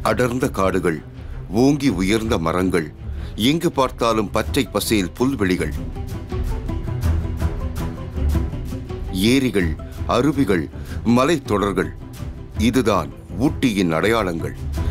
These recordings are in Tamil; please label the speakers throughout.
Speaker 1: அடர்ந்த காடுகள் ஓங்கி உயர்ந்த மரங்கள் எங்கு பார்த்தாலும் பச்சை பசேல் புல்வெளிகள் ஏரிகள் அருவிகள் மலைத்தொடர்கள் இதுதான் ஊட்டியின் அடையாளங்கள்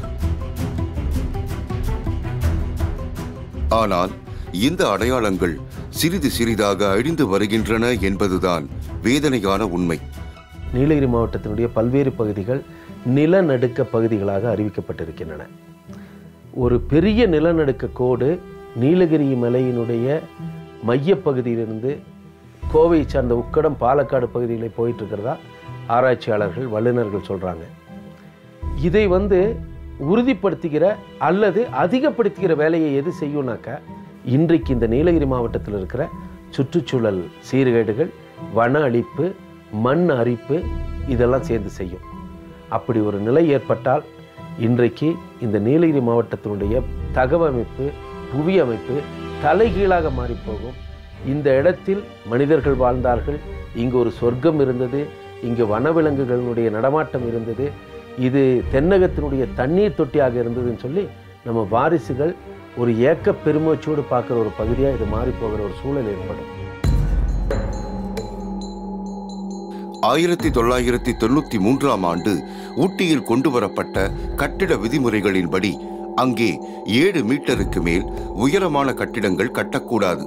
Speaker 1: ஆனால் இந்த அடையாளங்கள் சிறிது சிறிதாக அழிந்து வருகின்றன என்பதுதான் வேதனையான உண்மை
Speaker 2: நீலகிரி மாவட்டத்தினுடைய பல்வேறு பகுதிகள் நிலநடுக்க பகுதிகளாக அறிவிக்கப்பட்டிருக்கின்றன ஒரு பெரிய நிலநடுக்க கோடு நீலகிரி மலையினுடைய மையப்பகுதியிலிருந்து கோவை சார்ந்த உக்கடம் பாலக்காடு பகுதிகளை போயிட்டு இருக்கிறதா ஆராய்ச்சியாளர்கள் வல்லுநர்கள் சொல்கிறாங்க இதை வந்து உறுதிப்படுத்துகிற அல்லது அதிகப்படுத்துகிற வேலையை எது செய்யும்னாக்கா இன்றைக்கு இந்த நீலகிரி மாவட்டத்தில் இருக்கிற சுற்றுச்சூழல் சீர்கேடுகள் வன அழிப்பு மண் அரிப்பு இதெல்லாம் சேர்ந்து செய்யும் அப்படி ஒரு நிலை ஏற்பட்டால் இன்றைக்கு இந்த நீலகிரி மாவட்டத்தினுடைய தகவமைப்பு புவி அமைப்பு தலைகீழாக மாறிப்போகும் இந்த இடத்தில் மனிதர்கள் வாழ்ந்தார்கள் இங்கு ஒரு சொர்க்கம் இருந்தது இங்கு வனவிலங்குகளினுடைய நடமாட்டம் இருந்தது இது தென்னகத்தினுடைய தண்ணீர் தொட்டியாக இருந்ததுன்னு சொல்லி நம்ம வாரிசுகள் ஒரு ஏக்க பெருமூச்சோடு பார்க்குற ஒரு பகுதியாக இது மாறி போகிற ஒரு சூழல் ஏற்படும்
Speaker 1: ஆயிரத்தி தொள்ளாயிரத்தி தொண்ணூத்தி மூன்றாம் ஆண்டு ஊட்டியில் கொண்டு வரப்பட்ட கட்டிட விதிமுறைகளின்படி அங்கே ஏழு மீட்டருக்கு மேல் உயரமான கட்டிடங்கள் கட்டக்கூடாது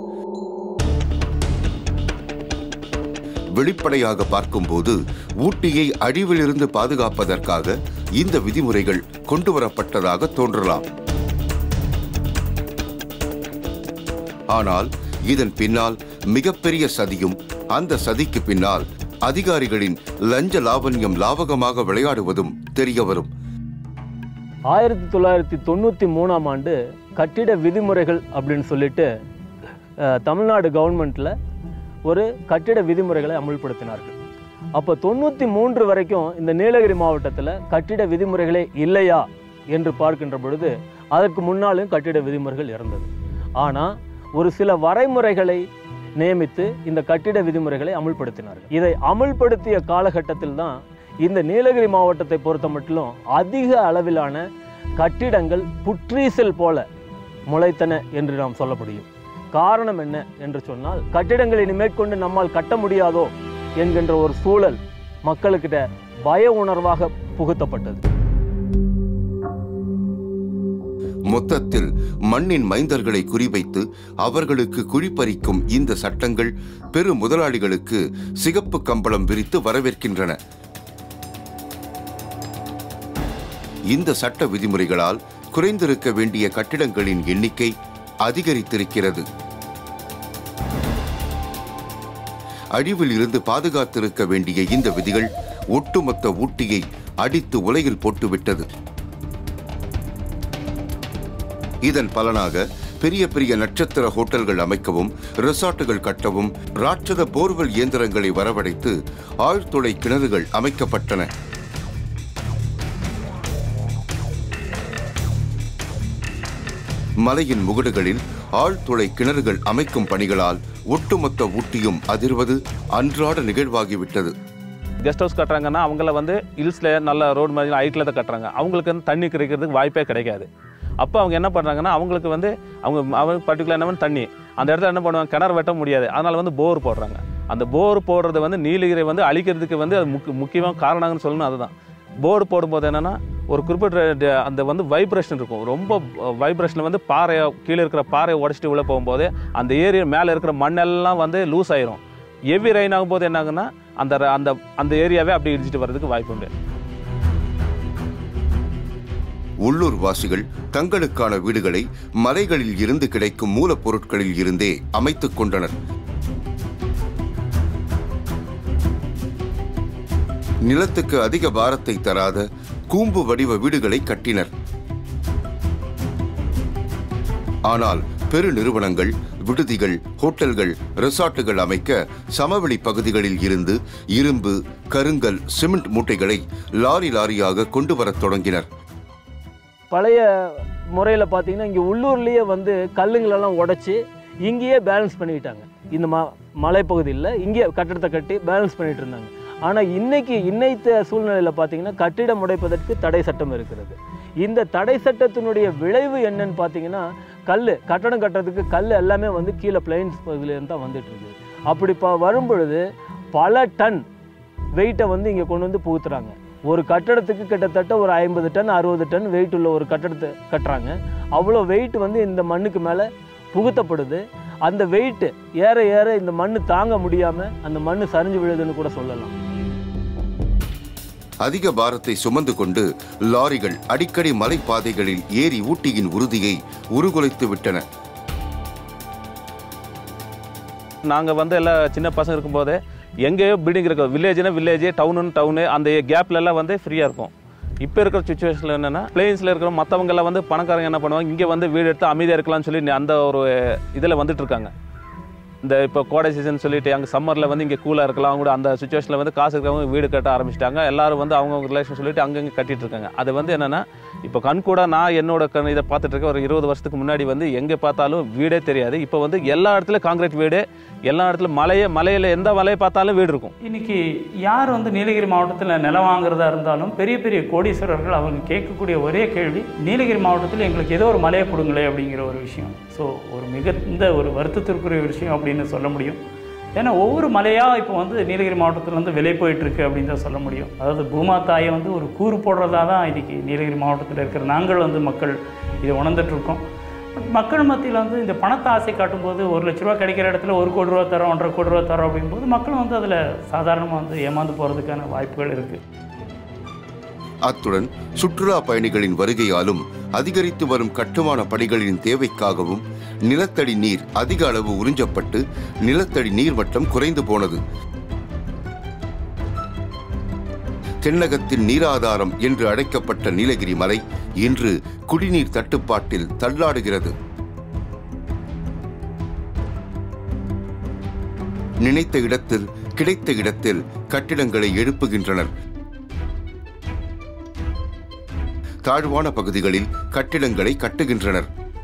Speaker 1: வெளிப்படையாக பார்க்கும்போது ஊட்டியை அழிவிலிருந்து பாதுகாப்பதற்காக இந்த விதிமுறைகள் கொண்டு வரப்பட்டதாக தோன்றலாம் ஆனால் இதன் பின்னால் மிகப்பெரிய சதியும் அந்த சதிக்கு பின்னால் அதிகாரிகளின் லஞ்ச லாவண்யம் லாவகமாக விளையாடுவதும் தெரிய வரும்
Speaker 3: ஆயிரத்தி தொள்ளாயிரத்தி தொண்ணூற்றி மூணாம் ஆண்டு கட்டிட விதிமுறைகள் அப்படின்னு சொல்லிட்டு அஹ், தமிழ்நாடு கவர்மெண்ட்டில் ஒரு கட்டிட விதிமுறைகளை அமுல்படுத்தினார்கள் அப்போ தொண்ணூற்றி மூன்று வரைக்கும் இந்த நீலகிரி மாவட்டத்தில் கட்டிட விதிமுறைகளே இல்லையா என்று பார்க்கின்ற பொழுது அதற்கு முன்னாலும் கட்டிட விதிமுறைகள் இருந்தது ஆனால் ஒரு சில வரைமுறைகளை நியமித்து இந்த கட்டிட விதிமுறைகளை அமுல்படுத்தினார்கள் இதை அமுல்படுத்திய காலகட்டத்தில் தான் இந்த நீலகிரி மாவட்டத்தை பொறுத்த மட்டிலும் அதிக அளவிலான கட்டிடங்கள் புற்றீசல் போல முளைத்தன என்று நாம் சொல்ல முடியும் காரணம் என்ன என்று சொன்னால் கட்டிடங்களை மேற்கொண்டு நம்மால் கட்ட முடியாதோ என்கின்ற ஒரு சூழல் மக்களுக்கிட்ட பய உணர்வாக புகுத்தப்பட்டது
Speaker 1: மொத்தத்தில் மண்ணின் மைந்தர்களை குறிவைத்து அவர்களுக்கு குழிப்பறிக்கும் இந்த சட்டங்கள் பெரு முதலாளிகளுக்கு சிகப்பு கம்பளம் விரித்து வரவேற்கின்றன இந்த சட்ட விதிமுறைகளால் குறைந்திருக்க வேண்டிய கட்டிடங்களின் எண்ணிக்கை அதிகரித்திருக்கிறது அழிவில் இருந்து பாதுகாத்திருக்க வேண்டிய இந்த விதிகள் ஒட்டுமொத்த ஊட்டியை அடித்து உலையில் போட்டுவிட்டது இதன் பலனாக பெரிய பெரிய நட்சத்திர ஹோட்டல்கள் அமைக்கவும் ரிசார்ட்டுகள் கட்டவும் ராட்சத போர்வெல் இயந்திரங்களை வரவழைத்து ஆழ்துளை கிணறுகள் அமைக்கப்பட்டன மலையின் முகடுகளில் ஆழ்துளை கிணறுகள் அமைக்கும் பணிகளால் ஒட்டுமொத்த ஊட்டியும் அதிர்வது அன்றாட நிகழ்வாகிவிட்டது
Speaker 4: கெஸ்ட் ஹவுஸ் கட்டுறாங்கன்னா அவங்கள வந்து ஹில்ஸில் நல்ல ரோடு மாதிரி ஹைட்டில் தான் கட்டுறாங்க அவங்களுக்கு வந்து தண்ணி கிடைக்கிறதுக்கு வாய்ப்பே கிடைக்காது அப்போ அவங்க என்ன பண்ணுறாங்கன்னா அவங்களுக்கு வந்து அவங்க அவங்க பர்டிகுலர் என்ன பண்ணு தண்ணி அந்த இடத்துல என்ன பண்ணுவாங்க கிணறு வெட்ட முடியாது அதனால் வந்து போர் போடுறாங்க அந்த போர் போடுறது வந்து நீலகிரி வந்து அழிக்கிறதுக்கு வந்து அது முக்கிய முக்கியமாக காரணம்னு சொல்லணும் அதுதான் போர் போடும்போது என்னென்னா ஒரு குறிப்பிட்ட ட- அந்த வந்து வைப்ரேஷன் இருக்கும் ரொம்ப வைப்ரேஷன் வந்து பாறையை கீழே இருக்கிற பாறையை உடச்சிட்டு உள்ளே போகும்போது அந்த ஏரியா மேலே இருக்கிற மண்ணெல்லாம் வந்து லூஸ் ஆயிரும் ஹெவி ரெயின் ஆகும்போது என்ன ஆகுன்னா அந்த ர- அந்த அந்த ஏரியாவே அப்படி இடிச்சிட்டு வர்றதுக்கு வாய்ப்பு உண்டு
Speaker 1: உள்ளூர் வாசிகள் தங்களுக்கான வீடுகளை மலைகளில் இருந்து கிடைக்கும் மூலப்பொருட்களில் இருந்தே அமைத்துக் கொண்டனர் நிலத்துக்கு அதிக பாரத்தை தராத கூம்பு வடிவ வீடுகளை கட்டினர் ஆனால் பெரு நிறுவனங்கள் விடுதிகள் ஹோட்டல்கள் ரிசார்ட்டுகள் அமைக்க சமவெளி பகுதிகளில் இருந்து இரும்பு கருங்கல் சிமெண்ட் மூட்டைகளை லாரி லாரியாக கொண்டு வரத் தொடங்கினர்
Speaker 3: பழைய முறையில் பார்த்தீங்கன்னா இங்கே உள்ளூர்லேயே வந்து கல்லுங்களெல்லாம் உடைச்சி இங்கேயே பேலன்ஸ் பண்ணிக்கிட்டாங்க இந்த ம மலைப்பகுதியில் இங்கே கட்டடத்தை கட்டி பேலன்ஸ் பண்ணிட்டு இருந்தாங்க ஆனால் இன்னைக்கு இன்னைத்த சூழ்நிலையில் பார்த்தீங்கன்னா கட்டிடம் உடைப்பதற்கு தடை சட்டம் இருக்கிறது இந்த தடை சட்டத்தினுடைய விளைவு என்னன்னு பார்த்தீங்கன்னா கல் கட்டடம் கட்டுறதுக்கு கல் எல்லாமே வந்து கீழே பிளைன்ஸ் பகுதியிலேருந்து தான் வந்துட்டு இருக்குது அப்படி ப வரும் பொழுது பல டன் வெயிட்டை வந்து இங்கே கொண்டு வந்து புகுத்துறாங்க ஒரு கட்டடத்துக்கு கிட்டத்தட்ட ஒரு ஐம்பது டன் அறுபது டன் வெயிட் உள்ள ஒரு கட்டடத்தை கட்டுறாங்க அவ்வளோ வெயிட் வந்து இந்த மண்ணுக்கு மேலே புகுத்தப்படுது அந்த வெயிட் ஏற ஏற இந்த மண் தாங்க முடியாமல் அந்த மண் சரிஞ்சு விழுதுன்னு கூட சொல்லலாம்
Speaker 1: அதிக பாரத்தை சுமந்து கொண்டு லாரிகள் அடிக்கடி மலைப்பாதைகளில் ஏறி ஊட்டியின் உறுதியை உருகுலைத்து விட்டன
Speaker 4: நாங்கள் வந்து எல்லாம் சின்ன பசங்க இருக்கும்போதே எங்கேயோ பில்டிங் இருக்கும் வில்லேஜ்னா வில்லேஜ் டவுனு டவுனு அந்த கேப்ல எல்லாம் வந்து ஃப்ரீயாக இருக்கும் இப்போ இருக்கிற சுச்சுவேஷனில் என்னென்னா பிளேன்ஸில் இருக்கிற மற்றவங்க எல்லாம் வந்து பணக்காரங்க என்ன பண்ணுவாங்க இங்கே வந்து வீடு எடுத்து அமைதியாக இருக்கலாம்னு சொல்லி அந்த ஒரு இதில் வந்துட்டு இருக்காங்க இந்த இப்போ கோடை சீசன் சொல்லிட்டு அங்கே சம்மரில் வந்து இங்கே கூலாக இருக்கலாம் அவங்க கூட அந்த சுச்சுவேஷனில் வந்து காசு இருக்கிறவங்க வீடு கட்ட ஆரம்பிச்சிட்டாங்க எல்லாரும் வந்து அவங்கவுங்க ரிலேஷன் சொல்லிட்டு அங்கங்கே கட்டிட்டு இருக்காங்க அது வந்து என்னென்னா இப்போ கண் கூட நான் என்னோட கண் இதை பார்த்துட்டு இருக்கேன் ஒரு இருபது வருஷத்துக்கு முன்னாடி வந்து எங்கே பார்த்தாலும் வீடே தெரியாது இப்போ வந்து எல்லா இடத்துலையும் காங்கிரீட் வீடு எல்லா இடத்துல மலையே மலையில் எந்த மலையை பார்த்தாலும் வீடு இருக்கும்
Speaker 5: இன்னைக்கு யார் வந்து நீலகிரி மாவட்டத்தில் நிலம் வாங்குறதா இருந்தாலும் பெரிய பெரிய கோடீஸ்வரர்கள் அவங்க கேட்கக்கூடிய ஒரே கேள்வி நீலகிரி மாவட்டத்தில் எங்களுக்கு ஏதோ ஒரு மலையை கொடுங்களே அப்படிங்கிற ஒரு விஷயம் ஸோ ஒரு மிகுந்த ஒரு வருத்தத்திற்குரிய விஷயம் அப்படின்னு சொல்ல முடியும் ஏன்னா ஒவ்வொரு மலையாக இப்போ வந்து நீலகிரி மாவட்டத்தில் வந்து விலை போயிட்டுருக்கு அப்படின்னு தான் சொல்ல முடியும் அதாவது பூமா தாயை வந்து ஒரு கூறு போடுறதா தான் இன்றைக்கி நீலகிரி மாவட்டத்தில் இருக்கிற நாங்கள் வந்து மக்கள் இதை உணர்ந்துட்டுருக்கோம் பட் மக்கள் மத்தியில் வந்து இந்த பணத்தை ஆசை காட்டும்போது ஒரு லட்ச ரூபா கிடைக்கிற இடத்துல ஒரு கோடி ரூபா தரோம் ஒன்றரை கோடி ரூபா தரோம் அப்படிங்கும்போது மக்கள் வந்து அதில் சாதாரணமாக வந்து ஏமாந்து போகிறதுக்கான வாய்ப்புகள் இருக்குது
Speaker 1: அத்துடன் சுற்றுலா பயணிகளின் வருகையாலும் அதிகரித்து வரும் கட்டுமான பணிகளின் தேவைக்காகவும் நிலத்தடி நீர் அதிக அளவு உறிஞ்சப்பட்டு நிலத்தடி நீர்மட்டம் குறைந்து போனது தென்னகத்தின் நீராதாரம் என்று அழைக்கப்பட்ட நீலகிரி மலை இன்று குடிநீர் தட்டுப்பாட்டில் தள்ளாடுகிறது நினைத்த இடத்தில் கிடைத்த இடத்தில் கட்டிடங்களை எழுப்புகின்றனர் தாழ்வான பகுதிகளில் கட்டிடங்களை கட்டுகின்றனர்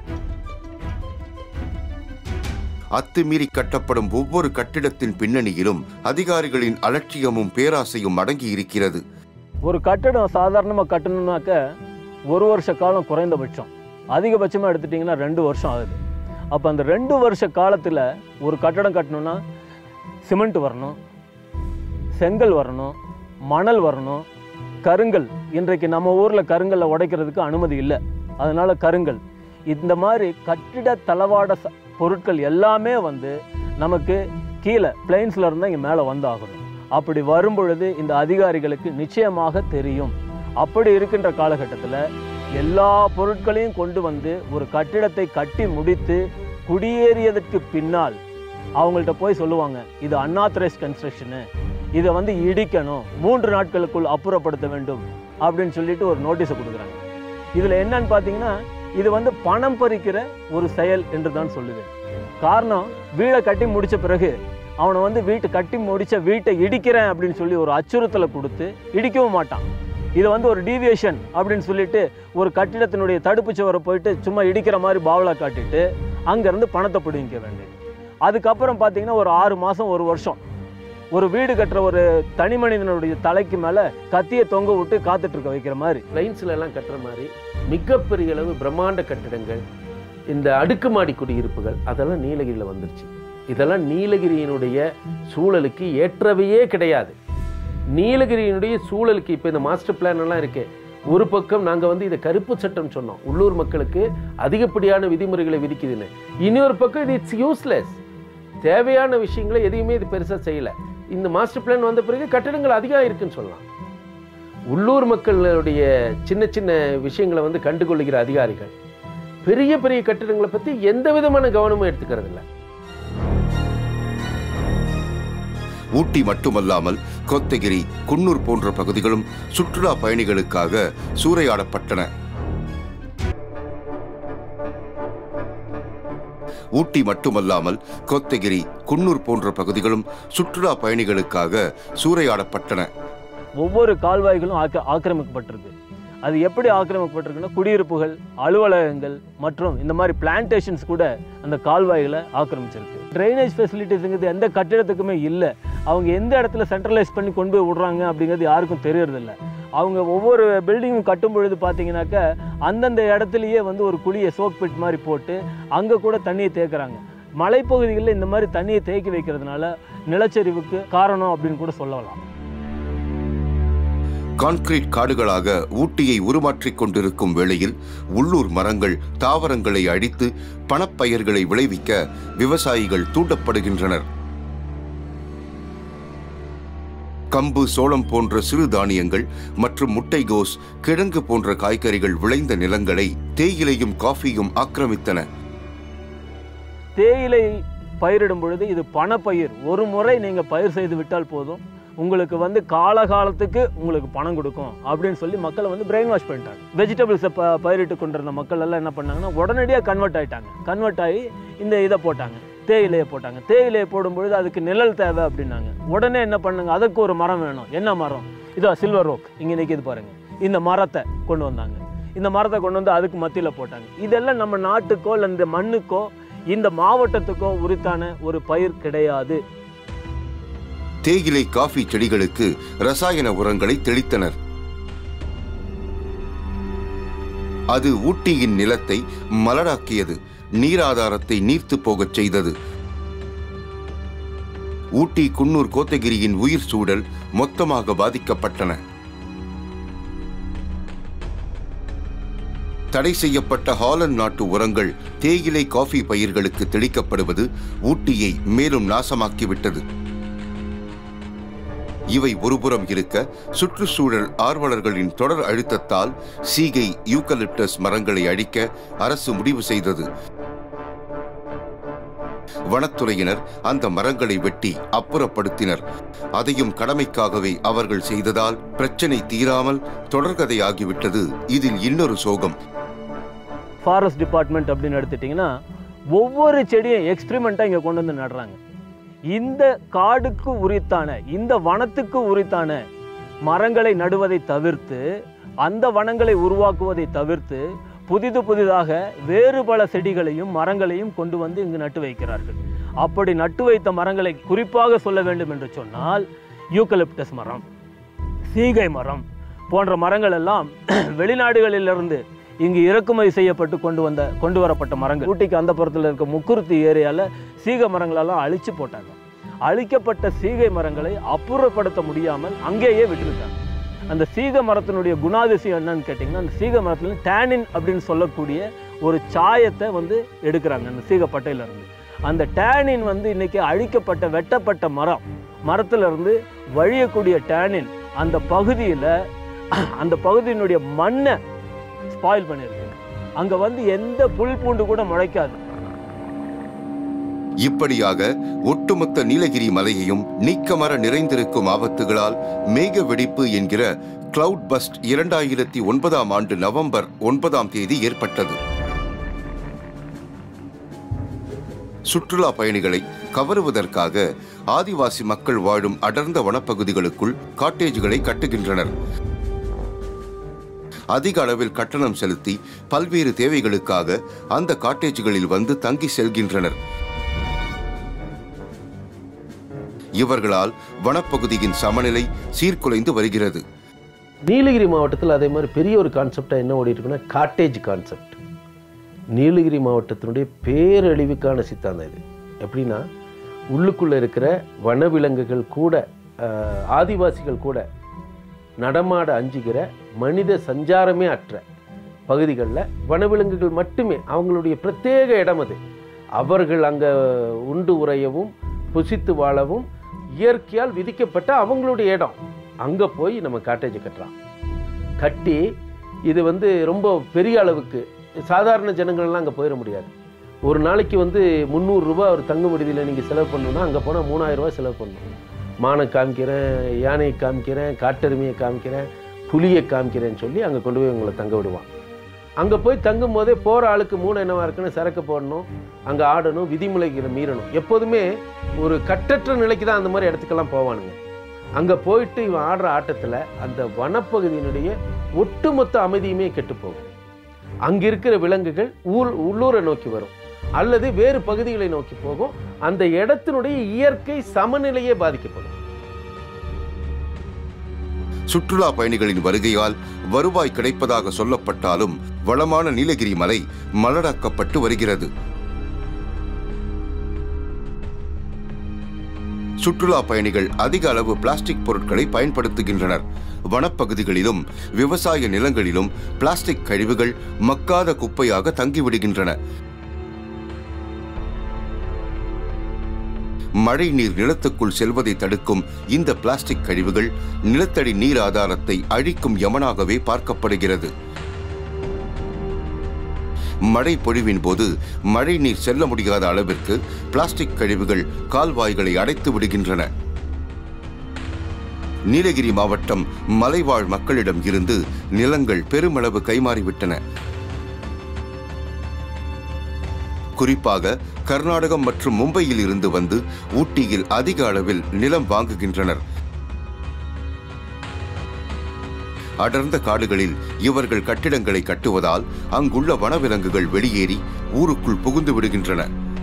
Speaker 1: அத்துமீறி கட்டப்படும் ஒவ்வொரு கட்டிடத்தின் பின்னணியிலும் அதிகாரிகளின் அலட்சியமும் பேராசையும் அடங்கி இருக்கிறது
Speaker 3: ஒரு கட்டடம் சாதாரணமாக கட்டணும்னாக்க ஒரு வருஷ காலம் குறைந்தபட்சம் அதிகபட்சமாக எடுத்துட்டிங்கன்னா ரெண்டு வருஷம் ஆகுது அப்போ அந்த ரெண்டு வருஷ காலத்தில் ஒரு கட்டடம் கட்டணும்னா சிமெண்ட் வரணும் செங்கல் வரணும் மணல் வரணும் கருங்கல் இன்றைக்கு நம்ம ஊரில் கருங்கல்லை உடைக்கிறதுக்கு அனுமதி இல்லை அதனால் கருங்கல் இந்த மாதிரி கட்டிட தளவாட ச- பொருட்கள் எல்லாமே வந்து நமக்கு கீழே பிளைன்ஸில் இருந்தால் இங்கே மேலே வந்தாகணும் அப்படி வரும் பொழுது இந்த அதிகாரிகளுக்கு நிச்சயமாக தெரியும் அப்படி இருக்கின்ற காலகட்டத்தில் எல்லா பொருட்களையும் கொண்டு வந்து ஒரு கட்டிடத்தை கட்டி முடித்து குடியேறியதற்கு பின்னால் அவங்கள்ட்ட போய் சொல்லுவாங்க இது அன்ஆத்தரைஸ் கன்ஸ்ட்ரக்ஷனு இதை வந்து இடிக்கணும் மூன்று நாட்களுக்குள் அப்புறப்படுத்த வேண்டும் அப்படின்னு சொல்லிட்டு ஒரு நோட்டீஸை கொடுக்குறாங்க இதில் என்னன்னு பார்த்தீங்கன்னா இது வந்து பணம் பறிக்கிற ஒரு செயல் என்று தான் சொல்லுவேன் காரணம் வீடை கட்டி முடிச்ச பிறகு அவனை வந்து வீட்டை கட்டி முடிச்ச வீட்டை இடிக்கிறேன் அப்படின்னு சொல்லி ஒரு அச்சுறுத்தலை கொடுத்து இடிக்கவும் மாட்டான் இதை வந்து ஒரு டீவியேஷன் அப்படின்னு சொல்லிட்டு ஒரு கட்டிடத்தினுடைய தடுப்பு சுவரை போயிட்டு சும்மா இடிக்கிற மாதிரி பாவலா காட்டிட்டு அங்கேருந்து பணத்தை பிடிங்க வேண்டியது அதுக்கப்புறம் பார்த்தீங்கன்னா ஒரு ஆறு மாதம் ஒரு வருஷம் ஒரு வீடு கட்டுற ஒரு தனி மனிதனுடைய தலைக்கு மேலே கத்தியை தொங்க விட்டு காத்துட்டு இருக்க வைக்கிற மாதிரி
Speaker 2: பிளைன்ஸ்ல எல்லாம் கட்டுற மாதிரி மிகப்பெரிய அளவு பிரம்மாண்ட கட்டிடங்கள் இந்த அடுக்குமாடி குடியிருப்புகள் அதெல்லாம் நீலகிரியில் வந்துருச்சு இதெல்லாம் நீலகிரியினுடைய சூழலுக்கு ஏற்றவையே கிடையாது நீலகிரியினுடைய சூழலுக்கு இப்போ இந்த மாஸ்டர் பிளான் எல்லாம் இருக்கு ஒரு பக்கம் நாங்கள் வந்து இதை கருப்பு சட்டம் சொன்னோம் உள்ளூர் மக்களுக்கு அதிகப்படியான விதிமுறைகளை விதிக்குதுன்னு இன்னொரு பக்கம் இது இட்ஸ் யூஸ்லெஸ் தேவையான விஷயங்களை எதையுமே இது பெருசாக செய்யலை இந்த மாஸ்டர் பிளான் வந்த பிறகு கட்டிடங்கள் அதிகம் இருக்குன்னு சொல்லலாம் உள்ளூர் மக்களுடைய சின்ன சின்ன விஷயங்களை வந்து கண்டுகொள்ளுகிற அதிகாரிகள் பெரிய பெரிய கட்டிடங்களை பற்றி எந்த விதமான கவனமும் எடுத்துக்கிறது இல்லை
Speaker 1: ஊட்டி மட்டுமல்லாமல் கோத்தகிரி குன்னூர் போன்ற பகுதிகளும் சுற்றுலா பயணிகளுக்காக சூறையாடப்பட்டன ஊட்டி மட்டுமல்லாமல் கோத்தகிரி குன்னூர் போன்ற பகுதிகளும் சுற்றுலா பயணிகளுக்காக சூறையாடப்பட்டன
Speaker 3: ஒவ்வொரு கால்வாய்களும் ஆக்க ஆக்கிரமிக்கப்பட்டிருக்கு அது எப்படி ஆக்கிரமிக்கப்பட்டிருக்குன்னா குடியிருப்புகள் அலுவலகங்கள் மற்றும் இந்த மாதிரி பிளான்டேஷன்ஸ் கூட அந்த கால்வாய்களை ஆக்கிரமிச்சிருக்கு ட்ரைனேஜ் ஃபெசிலிட்டிஸுங்கிறது எந்த கட்டிடத்துக்குமே இல்லை அவங்க எந்த இடத்துல சென்ட்ரலைஸ் பண்ணி கொண்டு போய் விடுறாங்க அப்படிங்கிறது யாருக்கும் தெரியறதில்ல அவங்க ஒவ்வொரு பில்டிங்கும் கட்டும் பொழுது பார்த்தீங்கன்னாக்க அந்தந்த இடத்துலையே வந்து ஒரு குழியை சோக் பிட் மாதிரி போட்டு அங்கே கூட தண்ணியை தேக்குறாங்க மலைப்பகுதிகளில் இந்த மாதிரி தண்ணியை தேக்கி வைக்கிறதுனால நிலச்சரிவுக்கு காரணம் அப்படின்னு கூட சொல்லலாம்
Speaker 1: கான்கிரீட் காடுகளாக ஊட்டியை உருமாற்றிக் கொண்டிருக்கும் வேளையில் உள்ளூர் மரங்கள் தாவரங்களை அழித்து பணப்பயிர்களை விளைவிக்க விவசாயிகள் தூண்டப்படுகின்றனர் கம்பு சோளம் போன்ற சிறு தானியங்கள் மற்றும் முட்டைகோஸ் கிழங்கு போன்ற காய்கறிகள் விளைந்த நிலங்களை தேயிலையும் காஃபியும் ஆக்கிரமித்தன
Speaker 3: தேயிலை பயிரிடும் பொழுது இது பணப்பயிர் ஒரு முறை நீங்கள் பயிர் செய்து விட்டால் போதும் உங்களுக்கு வந்து காலகாலத்துக்கு உங்களுக்கு பணம் கொடுக்கும் அப்படின்னு சொல்லி மக்களை வந்து பிரெயின் வாஷ் பண்ணிட்டாங்க வெஜிடபிள்ஸை ப பயிரிட்டு கொண்டிருந்த மக்கள் எல்லாம் என்ன பண்ணாங்கன்னா உடனடியாக கன்வெர்ட் ஆயிட்டாங்க கன்வெர்ட் ஆகி இந்த இதை போட்டாங்க தேயிலையை போட்டாங்க தேயிலையை போடும்பொழுது அதுக்கு நிழல் தேவை அப்படின்னாங்க உடனே என்ன பண்ணுங்க அதுக்கு ஒரு மரம் வேணும் என்ன மரம் இதோ சில்வர் ரோக் இங்கே நிற்கிது பாருங்க இந்த மரத்தை கொண்டு வந்தாங்க இந்த மரத்தை கொண்டு வந்து அதுக்கு மத்தியில் போட்டாங்க இதெல்லாம் நம்ம நாட்டுக்கோ இல்லை இந்த மண்ணுக்கோ இந்த மாவட்டத்துக்கோ உரித்தான ஒரு பயிர் கிடையாது
Speaker 1: தேயிலை காஃபி செடிகளுக்கு ரசாயன உரங்களை தெளித்தனர் அது ஊட்டியின் நிலத்தை மலடாக்கியது நீராதாரத்தை நீர்த்து போகச் செய்தது ஊட்டி குன்னூர் கோத்தகிரியின் உயிர் சூழல் மொத்தமாக பாதிக்கப்பட்டன தடை செய்யப்பட்ட ஹாலந்து நாட்டு உரங்கள் தேயிலை காஃபி பயிர்களுக்கு தெளிக்கப்படுவது ஊட்டியை மேலும் நாசமாக்கிவிட்டது இவை ஒருபுறம் இருக்க சுற்றுச்சூழல் ஆர்வலர்களின் தொடர் அழுத்தத்தால் சீகை யூக்கலிப்டஸ் மரங்களை அழிக்க அரசு முடிவு செய்தது வனத்துறையினர் அந்த மரங்களை வெட்டி அப்புறப்படுத்தினர் அதையும் கடமைக்காகவே அவர்கள் செய்ததால் பிரச்சனை தீராமல் தொடர்கதையாகிவிட்டது இதில் இன்னொரு சோகம்
Speaker 3: ஃபாரஸ்ட் டிபார்ட்மெண்ட் அப்படின்னு எடுத்துட்டிங்கன்னா ஒவ்வொரு செடியும் எக்ஸ்பிரிமெண்ட்டாக இங்கே கொண்டு வந்து நடுறாங்க இந்த காடுக்கு உரித்தான இந்த வனத்துக்கு உரித்தான மரங்களை நடுவதை தவிர்த்து அந்த வனங்களை உருவாக்குவதை தவிர்த்து புதிது புதிதாக வேறு பல செடிகளையும் மரங்களையும் கொண்டு வந்து இங்கு நட்டு வைக்கிறார்கள் அப்படி நட்டு வைத்த மரங்களை குறிப்பாக சொல்ல வேண்டும் என்று சொன்னால் யூக்கலிப்டஸ் மரம் சீகை மரம் போன்ற மரங்கள் எல்லாம் வெளிநாடுகளிலிருந்து இங்கு இறக்குமதி செய்யப்பட்டு கொண்டு வந்த கொண்டு வரப்பட்ட மரங்கள் ஊட்டிக்கு அந்த புறத்தில் இருக்க முக்குருத்தி ஏரியாவில் சீகை மரங்களெல்லாம் அழிச்சு போட்டாங்க அழிக்கப்பட்ட சீகை மரங்களை அப்புறப்படுத்த முடியாமல் அங்கேயே விட்டுவிட்டாங்க அந்த சீக மரத்தினுடைய குணாதிசயம் என்னன்னு கேட்டிங்கன்னா அந்த சீக மரத்தில் டேனின் அப்படின்னு சொல்லக்கூடிய ஒரு சாயத்தை வந்து எடுக்கிறாங்க அந்த சீக பட்டையிலேருந்து அந்த டேனின் வந்து இன்னைக்கு அழிக்கப்பட்ட வெட்டப்பட்ட மரம் மரத்திலிருந்து வழியக்கூடிய டேனின் அந்த பகுதியில் அந்த பகுதியினுடைய மண்ணை ஸ்பாயில் பண்ணியிருக்கு அங்கே வந்து எந்த புல் பூண்டு கூட முளைக்காது
Speaker 1: இப்படியாக ஒட்டுமொத்த நீலகிரி மலையையும் நீக்கமர நிறைந்திருக்கும் ஆபத்துகளால் மேக வெடிப்பு என்கிற கிளவுட் பஸ்ட் இரண்டாயிரத்தி ஒன்பதாம் ஆண்டு நவம்பர் ஒன்பதாம் தேதி ஏற்பட்டது சுற்றுலா பயணிகளை கவருவதற்காக ஆதிவாசி மக்கள் வாழும் அடர்ந்த வனப்பகுதிகளுக்குள் காட்டேஜ்களை கட்டுகின்றனர் அதிக அளவில் கட்டணம் செலுத்தி பல்வேறு தேவைகளுக்காக அந்த காட்டேஜ்களில் வந்து தங்கி செல்கின்றனர் இவர்களால் வனப்பகுதியின் சமநிலை சீர்குலைந்து வருகிறது
Speaker 2: நீலகிரி மாவட்டத்தில் அதே மாதிரி பெரிய ஒரு கான்செப்டாக என்ன ஓடிட்டு இருக்குன்னா காட்டேஜ் கான்செப்ட் நீலகிரி மாவட்டத்தினுடைய பேரழிவுக்கான சித்தாந்தம் இது எப்படின்னா உள்ளுக்குள்ளே இருக்கிற வனவிலங்குகள் கூட ஆஹ், ஆதிவாசிகள் கூட நடமாட அஞ்சுகிற மனித சஞ்சாரமே அற்ற பகுதிகளில் வனவிலங்குகள் மட்டுமே அவங்களுடைய பிரத்யேக இடம் அது அவர்கள் அங்கே உண்டு உறையவும் புசித்து வாழவும் இயற்கையால் விதிக்கப்பட்ட அவங்களுடைய இடம் அங்கே போய் நம்ம காட்டேஜ் கட்டுறான் கட்டி இது வந்து ரொம்ப பெரிய அளவுக்கு சாதாரண ஜனங்கள்லாம் அங்கே போயிட முடியாது ஒரு நாளைக்கு வந்து முந்நூறுரூபா ஒரு தங்கும் விடுதியில் நீங்கள் செலவு பண்ணணும்னா அங்கே போனால் மூணாயிரம் ரூபாய் செலவு பண்ணணும் மானை காமிக்கிறேன் யானையை காமிக்கிறேன் காட்டெருமையை காமிக்கிறேன் புலியை காமிக்கிறேன்னு சொல்லி அங்கே கொண்டு போய் உங்களை தங்க விடுவான் அங்கே போய் தங்கும் போதே போகிற ஆளுக்கு மூணு என்னவா இருக்குன்னு சரக்கு போடணும் அங்கே ஆடணும் விதிமுறைகளை மீறணும் எப்போதுமே ஒரு கட்டற்ற நிலைக்கு தான் அந்த மாதிரி இடத்துக்கெல்லாம் போவானுங்க அங்கே போயிட்டு இவன் ஆடுற ஆட்டத்தில் அந்த வனப்பகுதியினுடைய ஒட்டுமொத்த அமைதியுமே கெட்டு போகும் அங்கே இருக்கிற விலங்குகள் ஊர் உள்ளூரை நோக்கி வரும் அல்லது வேறு பகுதிகளை நோக்கி போகும் அந்த இடத்தினுடைய இயற்கை சமநிலையே பாதிக்கப்படும்
Speaker 1: சுற்றுலா பயணிகளின் வருகையால் வருவாய் கிடைப்பதாக சொல்லப்பட்டாலும் வளமான நீலகிரி மலை மலடாக்கப்பட்டு வருகிறது சுற்றுலா பயணிகள் அதிக அளவு பிளாஸ்டிக் பொருட்களை பயன்படுத்துகின்றனர் வனப்பகுதிகளிலும் விவசாய நிலங்களிலும் பிளாஸ்டிக் கழிவுகள் மக்காத குப்பையாக தங்கிவிடுகின்றன மழை நீர் நிலத்துக்குள் செல்வதை தடுக்கும் இந்த பிளாஸ்டிக் கழிவுகள் நிலத்தடி நீர் ஆதாரத்தை அழிக்கும் யமனாகவே பார்க்கப்படுகிறது மழை பொழிவின் போது மழை நீர் செல்ல முடியாத அளவிற்கு பிளாஸ்டிக் கழிவுகள் கால்வாய்களை அடைத்து விடுகின்றன நீலகிரி மாவட்டம் மலைவாழ் மக்களிடம் இருந்து நிலங்கள் பெருமளவு கைமாறிவிட்டன குறிப்பாக கர்நாடகம் மற்றும் மும்பையில் இருந்து வந்து ஊட்டியில் அதிக அளவில் நிலம் வாங்குகின்றனர் அடர்ந்த காடுகளில் இவர்கள் கட்டிடங்களை கட்டுவதால் அங்குள்ள வனவிலங்குகள் வெளியேறி ஊருக்குள் புகுந்து விடுகின்றன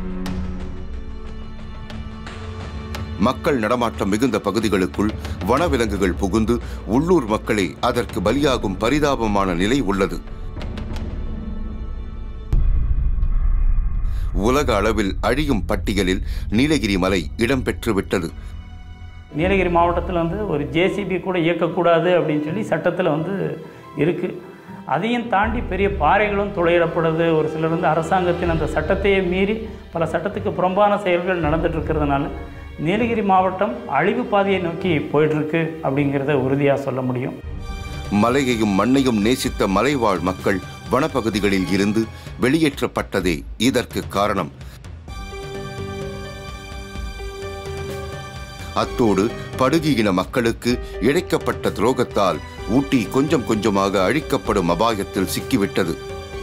Speaker 1: மக்கள் நடமாட்டம் மிகுந்த பகுதிகளுக்குள் வனவிலங்குகள் புகுந்து உள்ளூர் மக்களே அதற்கு பலியாகும் பரிதாபமான நிலை உள்ளது உலக அளவில் அழியும் பட்டியலில் நீலகிரி மலை இடம்பெற்றுவிட்டது
Speaker 5: நீலகிரி மாவட்டத்தில் வந்து ஒரு ஜேசிபி கூட இயக்கக்கூடாது அப்படின்னு சொல்லி சட்டத்தில் வந்து இருக்குது அதையும் தாண்டி பெரிய பாறைகளும் துளையிடப்படுது ஒரு சிலர் வந்து அரசாங்கத்தின் அந்த சட்டத்தையே மீறி பல சட்டத்துக்கு புறம்பான செயல்கள் நடந்துட்டு இருக்கிறதுனால நீலகிரி மாவட்டம் அழிவு பாதையை நோக்கி போயிட்டுருக்கு அப்படிங்கிறத உறுதியாக சொல்ல முடியும்
Speaker 1: மலையையும் மண்ணையும் நேசித்த மலைவாழ் மக்கள் வனப்பகுதிகளில் இருந்து வெளியேற்றப்பட்டதே இதற்கு காரணம் அத்தோடு படுகியின மக்களுக்கு இழைக்கப்பட்ட துரோகத்தால் ஊட்டி கொஞ்சம் கொஞ்சமாக அழிக்கப்படும் அபாயத்தில் சிக்கிவிட்டது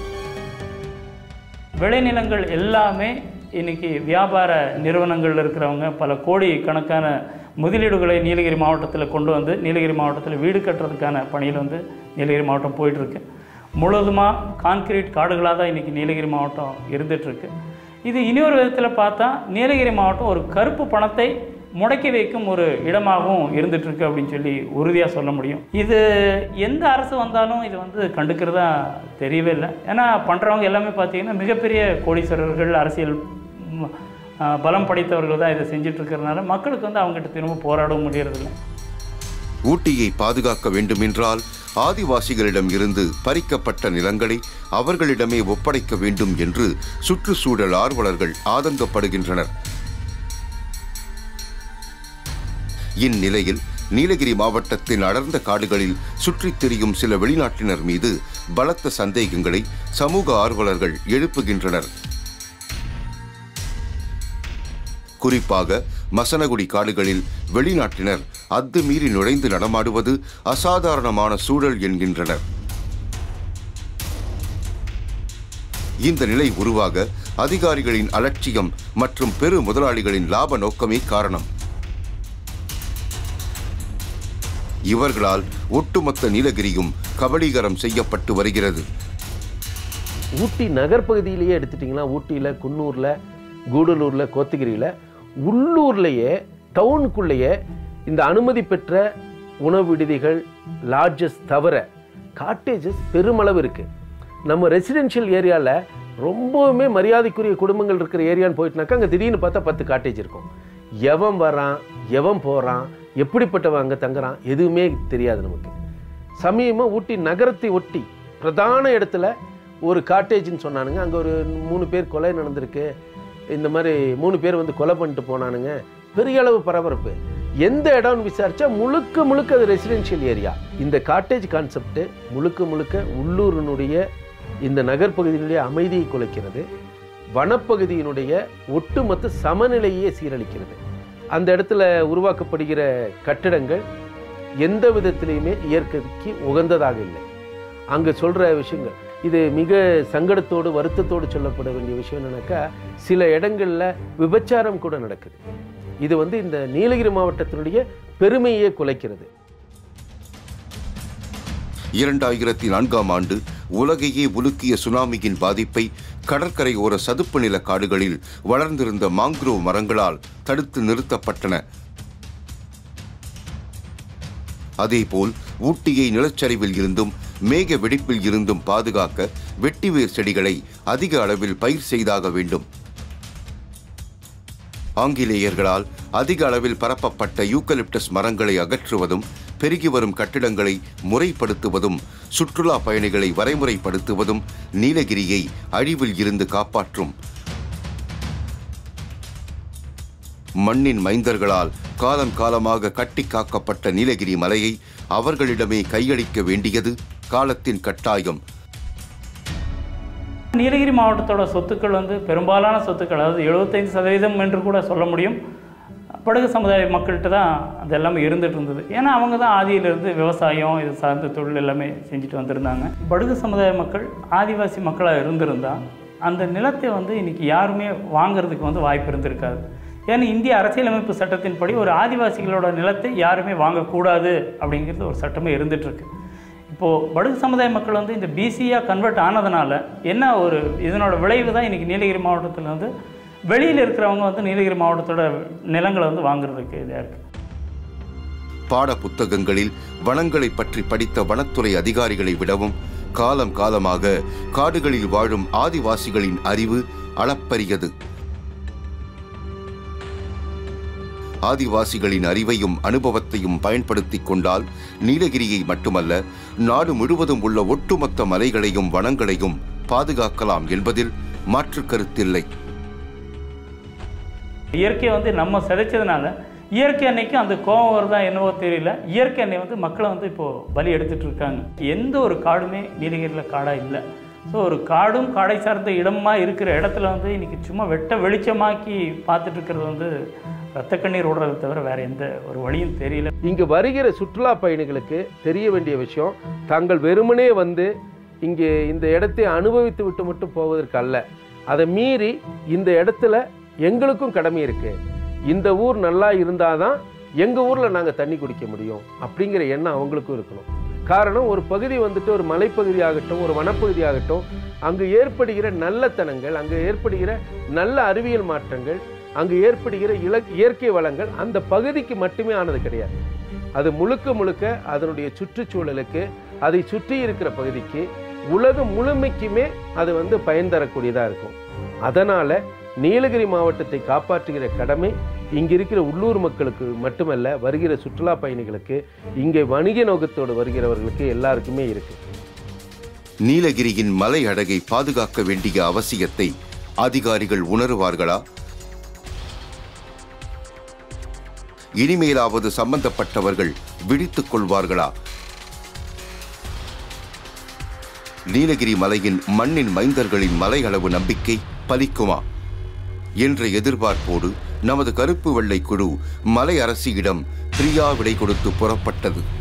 Speaker 5: விளைநிலங்கள் எல்லாமே இன்னைக்கு வியாபார நிறுவனங்கள் இருக்கிறவங்க பல கோடி கணக்கான முதலீடுகளை நீலகிரி மாவட்டத்தில் கொண்டு வந்து நீலகிரி மாவட்டத்தில் வீடு கட்டுறதுக்கான பணியில் வந்து நீலகிரி மாவட்டம் போயிட்டுருக்கு முழுவதுமாக கான்கிரீட் காடுகளாக தான் இன்றைக்கி நீலகிரி மாவட்டம் இருந்துகிட்ருக்கு இது இனியொரு விதத்தில் பார்த்தா நீலகிரி மாவட்டம் ஒரு கருப்பு பணத்தை முடக்கி வைக்கும் ஒரு இடமாகவும் இருந்துகிட்ருக்கு அப்படின்னு சொல்லி உறுதியாக சொல்ல முடியும் இது எந்த அரசு வந்தாலும் இது வந்து கண்டுக்கிறதா தெரியவே இல்லை ஏன்னா பண்ணுறவங்க எல்லாமே பார்த்தீங்கன்னா மிகப்பெரிய கோடீஸ்வரர்கள் அரசியல் ம், ஆ, பலம் படைத்தவர்கள் தான் இதை செஞ்சுட்டு இருக்கிறதுனால மக்களுக்கு வந்து அவங்ககிட்ட திரும்ப போராடவும் முடியறதில்லை
Speaker 1: ஊட்டியை பாதுகாக்க வேண்டுமென்றால் ஆதிவாசிகளிடம் இருந்து பறிக்கப்பட்ட நிலங்களை அவர்களிடமே ஒப்படைக்க வேண்டும் என்று சுற்றுச்சூழல் ஆர்வலர்கள் ஆதங்கப்படுகின்றனர் இந்நிலையில் நீலகிரி மாவட்டத்தின் அடர்ந்த காடுகளில் சுற்றித் திரியும் சில வெளிநாட்டினர் மீது பலத்த சந்தேகங்களை சமூக ஆர்வலர்கள் எழுப்புகின்றனர் குறிப்பாக மசனகுடி காடுகளில் வெளிநாட்டினர் அத்துமீறி நுழைந்து நடமாடுவது அசாதாரணமான சூழல் என்கின்றனர் இந்த நிலை உருவாக அதிகாரிகளின் அலட்சியம் மற்றும் பெரு முதலாளிகளின் லாப நோக்கமே காரணம் இவர்களால் ஒட்டுமொத்த நீலகிரியும் கபலீகரம் செய்யப்பட்டு வருகிறது
Speaker 2: ஊட்டி நகர்ப்பகுதியிலேயே எடுத்துட்டிங்கன்னா ஊட்டியில் குன்னூரில் கூடலூரில் கோத்தகிரியில் உள்ளூர்லேயே டவுனுக்குள்ளேயே இந்த அனுமதி பெற்ற உணவு விடுதிகள் லாட்ஜஸ் தவிர காட்டேஜஸ் பெருமளவு இருக்குது நம்ம ரெசிடென்ஷியல் ஏரியாவில் ரொம்பவுமே மரியாதைக்குரிய குடும்பங்கள் இருக்கிற ஏரியான்னு போயிட்டுனாக்கா அங்கே திடீர்னு பார்த்தா பத்து காட்டேஜ் இருக்கும் எவன் வரான் எவன் போகிறான் எப்படிப்பட்டவன் அங்கே தங்குறான் எதுவுமே தெரியாது நமக்கு சமீபமாக ஊட்டி நகரத்தை ஒட்டி பிரதான இடத்துல ஒரு காட்டேஜ்னு சொன்னானுங்க அங்கே ஒரு மூணு பேர் கொலை நடந்திருக்கு இந்த மாதிரி மூணு பேர் வந்து கொலை பண்ணிட்டு போனானுங்க பெரிய அளவு பரபரப்பு எந்த இடம்னு விசாரிச்சா முழுக்க முழுக்க அது ரெசிடென்ஷியல் ஏரியா இந்த காட்டேஜ் கான்செப்ட் முழுக்க முழுக்க உள்ளூரினுடைய இந்த நகர்ப்பகுதியினுடைய அமைதியை குலைக்கிறது வனப்பகுதியினுடைய ஒட்டுமொத்த சமநிலையே சீரழிக்கிறது அந்த இடத்துல உருவாக்கப்படுகிற கட்டிடங்கள் எந்த விதத்திலையுமே இயற்கைக்கு உகந்ததாக இல்லை அங்கே சொல்கிற விஷயங்கள் இது மிக சங்கடத்தோடு வருத்தத்தோடு சொல்லப்பட வேண்டிய விஷயம் என்னன்னாக்கா சில இடங்களில் விபச்சாரம் கூட நடக்குது இது வந்து இந்த நீலகிரி மாவட்டத்தினுடைய பெருமையே குலைக்கிறது
Speaker 1: இரண்டாயிரத்தி நான்காம் ஆண்டு உலகையே உலுக்கிய சுனாமியின் பாதிப்பை கடற்கரை ஓர சதுப்பு நில காடுகளில் வளர்ந்திருந்த மாங்க்ரோவ் மரங்களால் தடுத்து நிறுத்தப்பட்டன அதேபோல் ஊட்டியை நிலச்சரிவில் இருந்தும் மேக வெடிப்பில் இருந்தும் பாதுகாக்க வெட்டிவேர் செடிகளை அதிக அளவில் பயிர் செய்தாக வேண்டும் ஆங்கிலேயர்களால் அதிக அளவில் பரப்பப்பட்ட யூக்கலிப்டஸ் மரங்களை அகற்றுவதும் பெருகி வரும் கட்டிடங்களை முறைப்படுத்துவதும் சுற்றுலா பயணிகளை வரைமுறைப்படுத்துவதும் நீலகிரியை அழிவில் இருந்து காப்பாற்றும் மண்ணின் மைந்தர்களால் காலம் காலமாக கட்டி காக்கப்பட்ட நீலகிரி மலையை அவர்களிடமே கையளிக்க வேண்டியது காலத்தின் கட்டாயம்
Speaker 5: நீலகிரி மாவட்டத்தோட சொத்துக்கள் வந்து பெரும்பாலான சொத்துக்கள் அதாவது எழுபத்தைந்து சதவீதம் என்று கூட சொல்ல முடியும் படகு சமுதாய மக்கள்கிட்ட தான் அது எல்லாமே இருந்துட்டு இருந்தது ஏன்னா அவங்க தான் ஆதியிலிருந்து விவசாயம் இது சார்ந்த தொழில் எல்லாமே செஞ்சுட்டு வந்திருந்தாங்க படகு சமுதாய மக்கள் ஆதிவாசி மக்களாக இருந்திருந்தா அந்த நிலத்தை வந்து இன்னைக்கு யாருமே வாங்குறதுக்கு வந்து வாய்ப்பு இருந்திருக்காது ஏன்னா இந்திய அரசியலமைப்பு சட்டத்தின்படி ஒரு ஆதிவாசிகளோட நிலத்தை யாருமே வாங்கக்கூடாது அப்படிங்கிறது ஒரு சட்டமே இருந்துகிட்ருக்கு இப்போது படுகு சமுதாய மக்கள் வந்து இந்த பிசியாக கன்வெர்ட் ஆனதுனால என்ன ஒரு இதனோட விளைவு தான் இன்றைக்கி நீலகிரி மாவட்டத்தில் வந்து வெளியில் இருக்கிறவங்க வந்து நீலகிரி மாவட்டத்தோட நிலங்களை வந்து வாங்குறதுக்கு இதாக இருக்குது
Speaker 1: பாட புத்தகங்களில் வனங்களை பற்றி படித்த வனத்துறை அதிகாரிகளை விடவும் காலம் காலமாக காடுகளில் வாழும் ஆதிவாசிகளின் அறிவு அளப்பரியது ஆதிவாசிகளின் அறிவையும் அனுபவத்தையும் பயன்படுத்திக் கொண்டால் நீலகிரியை மட்டுமல்ல நாடு முழுவதும் உள்ள ஒட்டுமொத்த மலைகளையும் வனங்களையும் பாதுகாக்கலாம் என்பதில் மாற்று கருத்தில்லை
Speaker 5: இயற்கையை வந்து நம்ம சிதைச்சதுனால இயற்கை அன்னைக்கு அந்த கோபம் வருதா என்னவோ தெரியல இயற்கை அன்னை வந்து மக்களை வந்து இப்போது பலி எடுத்துட்டு இருக்காங்க எந்த ஒரு காடுமே நீலகிரியில் காடாக இல்லை ஸோ ஒரு காடும் காடை சார்ந்த இடமா இருக்கிற இடத்துல வந்து இன்னைக்கு சும்மா வெட்ட வெளிச்சமாக்கி பார்த்துட்டு இருக்கிறது வந்து ரத்த கண்ணீர் ஓடுறதை தவிர வேற எந்த ஒரு வழியும் தெரியல
Speaker 2: இங்கு வருகிற சுற்றுலா பயணிகளுக்கு தெரிய வேண்டிய விஷயம் தாங்கள் வெறுமனே வந்து இங்கே இந்த இடத்தை அனுபவித்து விட்டு மட்டும் போவதற்கு அல்ல அதை மீறி இந்த இடத்துல எங்களுக்கும் கடமை இருக்கு இந்த ஊர் நல்லா இருந்தாதான் எங்க ஊர்ல நாங்க தண்ணி குடிக்க முடியும் அப்படிங்கிற எண்ணம் அவங்களுக்கும் இருக்கணும் காரணம் ஒரு பகுதி வந்துட்டு ஒரு மலைப்பகுதி ஆகட்டும் ஒரு வனப்பகுதி ஆகட்டும் அங்கு ஏற்படுகிற நல்லத்தனங்கள் அங்கு ஏற்படுகிற நல்ல அறிவியல் மாற்றங்கள் அங்கு ஏற்படுகிற இல இயற்கை வளங்கள் அந்த பகுதிக்கு மட்டுமே ஆனது கிடையாது அது முழுக்க முழுக்க அதனுடைய சுற்றுச்சூழலுக்கு அதை சுற்றி இருக்கிற பகுதிக்கு உலகம் முழுமைக்குமே அது வந்து பயன் தரக்கூடியதாக இருக்கும் அதனால நீலகிரி மாவட்டத்தை காப்பாற்றுகிற கடமை இங்க இருக்கிற உள்ளூர் மக்களுக்கு மட்டுமல்ல வருகிற சுற்றுலா பயணிகளுக்கு இங்கே வணிக நோக்கத்தோடு வருகிறவர்களுக்கு எல்லாருக்குமே இருக்கு
Speaker 1: நீலகிரியின் மலை அழகை பாதுகாக்க வேண்டிய அவசியத்தை அதிகாரிகள் உணருவார்களா இனிமேலாவது சம்பந்தப்பட்டவர்கள் விழித்துக் கொள்வார்களா நீலகிரி மலையின் மண்ணின் மைந்தர்களின் மலை அளவு நம்பிக்கை பலிக்குமா என்ற எதிர்பார்ப்போடு நமது கருப்பு வெள்ளை குழு மலை அரசியிடம் பிரியா விடை கொடுத்து புறப்பட்டது